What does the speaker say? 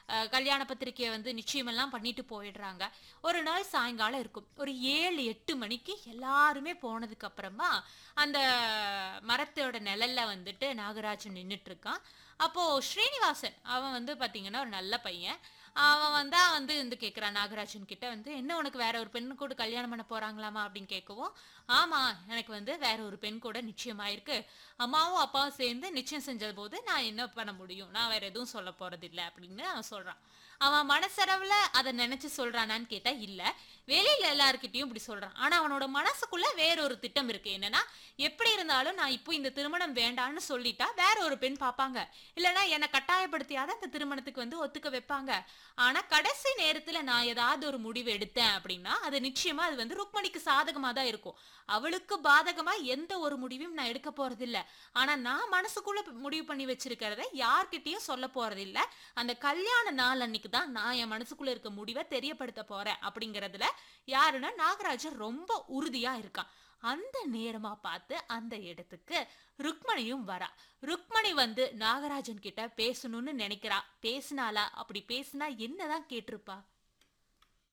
அஹ், கல்யாண பத்திரிக்கையை வந்து நிச்சயமெல்லாம் பண்ணிட்டு போயிடுறாங்க ஒரு நாள் சாயங்காலம் இருக்கும் ஒரு ஏழு எட்டு மணிக்கு எல்லாருமே போனதுக்கு அப்புறமா அந்த மரத்தோட நிழல்ல வந்துட்டு நாகராஜன் நின்னுட்டு இருக்கான் அப்போ ஸ்ரீனிவாசன் அவன் வந்து பாத்தீங்கன்னா ஒரு நல்ல பையன் அவன் வந்தா வந்து வந்து கேட்குறான் நாகராஜன் கிட்ட வந்து என்ன உனக்கு வேற ஒரு பெண்ணு கூட கல்யாணம் பண்ண போறாங்களாமா அப்படின்னு கேட்கவும் ஆமா எனக்கு வந்து வேற ஒரு பெண் கூட நிச்சயமாயிருக்கு அம்மாவும் அப்பாவும் சேர்ந்து நிச்சயம் செஞ்ச போது நான் என்ன பண்ண முடியும் நான் வேற எதுவும் சொல்ல போறது இல்ல அப்படின்னு அவன் சொல்றான் அவன் மனசளவுல அதை நினைச்சு சொல்றானான்னு கேட்டா இல்ல வெளியில எல்லார்கிட்டயும் இப்படி சொல்றான் ஆனா அவனோட மனசுக்குள்ள வேற ஒரு திட்டம் இருக்கு என்னன்னா எப்படி இருந்தாலும் நான் இப்போ இந்த திருமணம் வேண்டான்னு சொல்லிட்டா வேற ஒரு பெண் பார்ப்பாங்க இல்லைன்னா என்னை கட்டாயப்படுத்தியாத இந்த திருமணத்துக்கு வந்து ஒத்துக்க வைப்பாங்க ஆனா கடைசி நேரத்துல நான் ஏதாவது ஒரு முடிவு எடுத்தேன் அப்படின்னா அது நிச்சயமா அது வந்து ருக்மணிக்கு சாதகமா தான் இருக்கும் அவளுக்கு பாதகமா எந்த ஒரு முடிவையும் நான் எடுக்க போறதில்ல ஆனா நான் மனசுக்குள்ள முடிவு பண்ணி வச்சிருக்கிறத யார்கிட்டயும் சொல்ல போறதில்ல அந்த கல்யாண நாள் அன்னைக்கு தான் நான் என் மனசுக்குள்ள இருக்க முடிவை தெரியப்படுத்த போறேன் அப்படிங்கறதுல யாருன்னா நாகராஜன் ரொம்ப உறுதியா இருக்கான் அந்த நேரமா பார்த்து அந்த இடத்துக்கு ருக்மணியும் வரா ருக்மணி வந்து நாகராஜன் கிட்ட பேசணும்னு நினைக்கிறா பேசினாளா அப்படி பேசினா என்னதான் கேட்டிருப்பா